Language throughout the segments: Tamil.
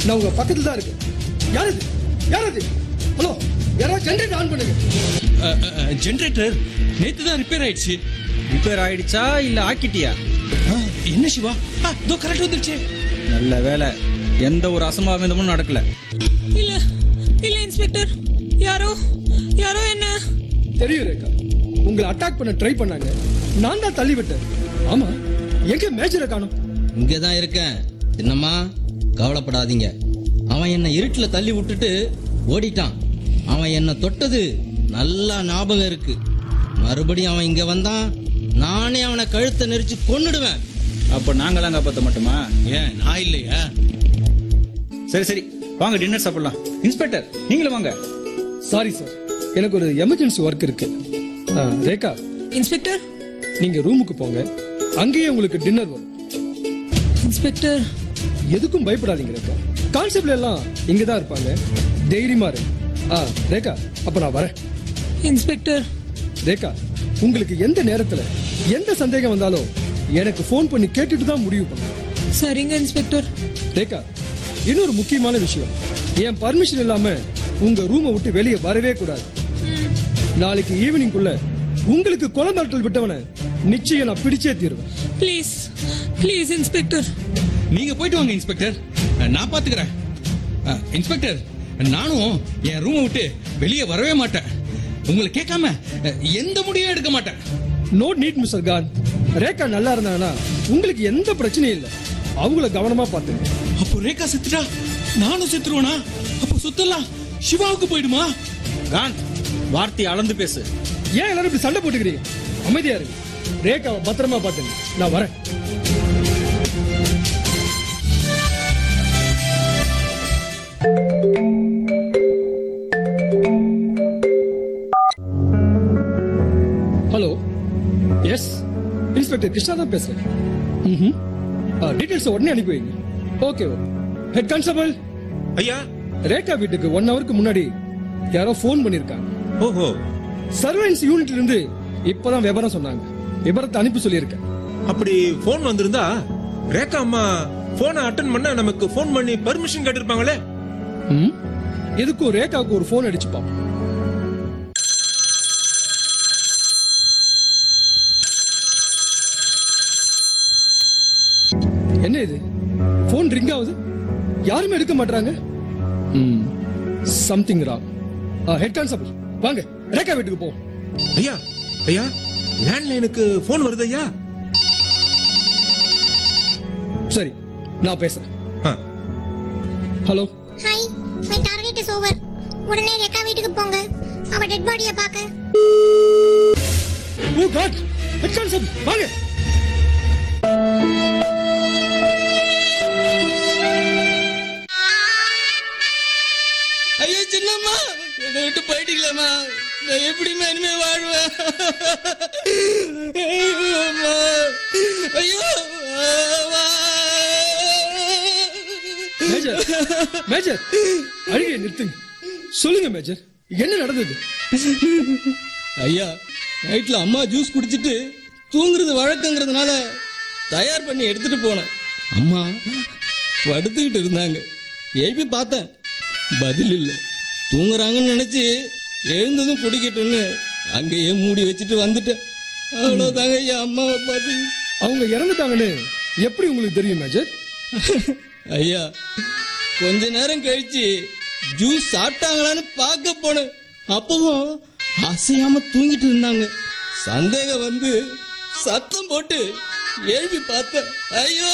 நான் உங்க பக்கத்துல தான் இருக்கேன் யார் இது யார் இது ஹலோ யாராவது ஜென்ரேட்டர் ஆன் பண்ணுங்க ஜெனரேட்டர் நேத்து தான் ரிப்பேர் ஆயிடுச்சு ரிப்பேர் ஆயிடுச்சா இல்ல ஆக்கிட்டியா ஆ, என்ன சிவா ஆ, இதோ கரெக்ட் வந்துருச்சு நல்ல வேலை எந்த ஒரு அசம்பாவிதமும் நடக்கல இல்ல இல்ல இன்ஸ்பெக்டர் யாரோ யாரோ என்ன தெரியும் ரேகா உங்களை அட்டாக் பண்ண ட்ரை பண்ணாங்க நான் தான் தள்ளி விட்டேன் ஆமா எங்க மேஜரை காணோம் இங்கே தான் இருக்கேன் என்னம்மா கவலைப்படாதீங்க அவன் என்னை இருட்டில் தள்ளி விட்டுட்டு ஓடிட்டான் அவன் என்னை தொட்டது நல்லா ஞாபகம் இருக்கு மறுபடியும் அவன் இங்கே வந்தான் நானே அவனை கழுத்தை நெரிச்சு கொன்னுடுவேன் அப்ப நாங்களாம் காப்பாத்த மாட்டோமா ஏன் நான் இல்லையா சரி சரி வாங்க டின்னர் சாப்பிடலாம் இன்ஸ்பெக்டர் நீங்களும் வாங்க சாரி சார் எனக்கு ஒரு எமர்ஜென்சி ஒர்க் இருக்கு ஆ, ரேகா இன்ஸ்பெக்டர் நீங்க ரூமுக்கு போங்க அங்கேயே உங்களுக்கு டின்னர் வரும் இன்ஸ்பெக்டர் எதுக்கும் பயப்படாதீங்க ரேகா கான்செப்ட்ல எல்லாம் இங்க தான் இருப்பாங்க தைரியமா இரு ஆ ரேகா அப்ப நான் வரேன் இன்ஸ்பெக்டர் ரேகா உங்களுக்கு எந்த நேரத்துல எந்த சந்தேகம் வந்தாலும் எனக்கு ஃபோன் பண்ணி கேட்டுட்டு தான் முடிவு பண்ணுங்க சரிங்க இன்ஸ்பெக்டர் ரேகா இன்னொரு முக்கியமான விஷயம் என் பர்மிஷன் இல்லாம உங்க ரூமை விட்டு வெளியே வரவே கூடாது நாளைக்கு ஈவினிங்குள்ள உங்களுக்கு கொலை மிரட்டல் விட்டவனை நிச்சயம் நான் பிடிச்சே தீருவேன் ப்ளீஸ் ப்ளீஸ் இன்ஸ்பெக்டர் நீங்க போயிட்டு வாங்க இன்ஸ்பெக்டர் நான் பாத்துக்கிறேன் ஆ, இன்ஸ்பெக்டர் நானும் என் ரூமை விட்டு வெளியே வரவே மாட்டேன் உங்களை கேட்காம அ, எந்த முடிவும் எடுக்க மாட்டேன் no need mister Khan Rekha நல்லா இருந்தாங்கன்னா உங்களுக்கு எந்த பிரச்சனையும் இல்லை அவங்கள கவனமா பார்த்துங்க அப்போ ரேகா செத்துட்டா நானும் செத்துருவேனா அப்போ சொத்தெல்லாம் சிவாவுக்கு போயிடுமா கான் வார்த்தை அளந்து பேசு ஏன் எல்லாரும் இப்படி சண்டை போட்டுக்கிறீங்க அமைதியா இருங்க ரேகாவை பத்திரமா பார்த்துங்க நான் வரேன் ஹலோ எஸ் இன்ஸ்பெக்டர் கிருஷ்ணா தான் பேசுறேன் ம் டீடைல்ஸ் உடனே அனுப்பி வைங்க ஓகே ஓகே ஹெட் கான்ஸ்டபிள் ஐயா ரேகா வீட்டுக்கு ஒன் ஹவருக்கு முன்னாடி யாரோ ஃபோன் பண்ணிருக்காங்க ஓஹோ சர்வன்ஸ் யூனிட்ல இருந்து இப்பதான் விவரம் சொன்னாங்க விவரத்தை அனுப்பி சொல்லியிருக்கேன் அப்படி போன் வந்திருந்தா ரேகா அம்மா போனை அட்டன் பண்ண நமக்கு போன் பண்ணி பர்மிஷன் கேட்டிருப்பாங்களே ம்? எதுக்கும் ரேகாவுக்கு ஒரு ஃபோன் அடிச்சு பாப்போம் என்ன இது ஃபோன் ரிங் ஆகுது யாருமே எடுக்க மாட்டாங்க சம்திங் ராங் ஹெட் கான்ஸ்டபிள் வாங்க ரேகா வீட்டுக்கு போ ஐயா ஐயா லேண்ட்லைனுக்கு போன் வருது ஐயா சரி நான் பேசுறேன் ஆ, hello hi my target is over உடனே ரெக்கா வீட்டுக்கு போங்க அவ டெட் பாடியை பார்க்க ஓ காட் ஹெட் கான்ஸ்டபிள் வாங்க ஐயோ சின்னம்மா என்னை விட்டு போயிட்டீங்களேம்மா நான் எப்படிம்மா இனிமே வாழ்வேன் ஐயோ, அம்மா. ஐயோ அம்மா. மேஜர் மேஜர் அழுகையை நிறுத்துங்க சொல்லுங்க மேஜர் என்ன நடந்தது ஐயா நைட்ல அம்மா ஜூஸ் குடிச்சிட்டு தூங்குறது வழக்கங்கிறதுனால தயார் பண்ணி எடுத்துட்டு போனேன் அம்மா படுத்துக்கிட்டு இருந்தாங்க எழுப்பி பார்த்தேன் பதில் இல்லை தூங்குறாங்கன்னு நினைச்சு எழுந்ததும் குடிக்கட்டும்னு அங்கேயே மூடி வச்சுட்டு வந்துட்டேன் அவ்வளவுதாங்க ஐயா அம்மாவை பார்த்து அவங்க இறந்துட்டாங்கன்னு எப்படி உங்களுக்கு தெரியும் மேஜர் ஐயா கொஞ்ச நேரம் கழிச்சு ஜூஸ் சாப்பிட்டாங்களான்னு பார்க்க போனேன் அப்பவும் அசையாம தூங்கிட்டு இருந்தாங்க சந்தேகம் வந்து சத்தம் போட்டு எழுப்பி பார்த்தேன் ஐயோ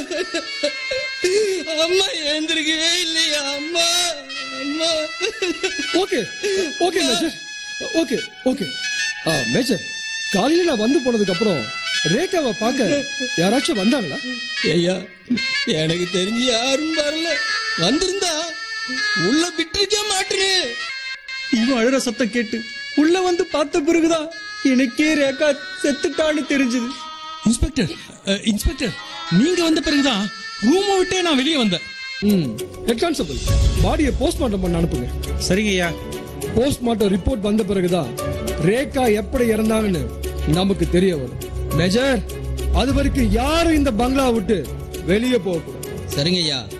அம்மா எழுந்திருக்கவே இல்லையா அம்மா அம்மா okay okay major okay okay ஆ மேஜர் காலையில நான் வந்து போனதுக்கு அப்புறம் ரேகாவை பார்க்க யாராச்சும் வந்தாங்களா ஐயா எனக்கு தெரிஞ்சு யாரும் வரல வந்திருந்தா உள்ள விட்டுருக்க மாட்டேனே இவன் அழுற சத்தம் கேட்டு உள்ள வந்து பார்த்த பிறகுதான் எனக்கே ரேகா செத்துட்டான்னு தெரிஞ்சது இன்ஸ்பெக்டர் அ, இன்ஸ்பெக்டர் நீங்க வந்த பிறகுதான் ரூமை விட்டே நான் வெளியே வந்தேன் ம் ஹெட் கான்ஸ்டபிள் பாடியை போஸ்ட்மார்ட்டம் பண்ண அனுப்புங்க சரிங்க ஐயா போஸ்ட்மார்ட்டம் ரிப்போர்ட் வந்த பிறகுதான் ரேகா எப்படி இறந்தாங்கன்னு நமக்கு தெரிய வரும் மேஜர் அது வரைக்கும் யாரும் இந்த பங்களா விட்டு வெளியே போகக்கூடாது சரிங்க ஐயா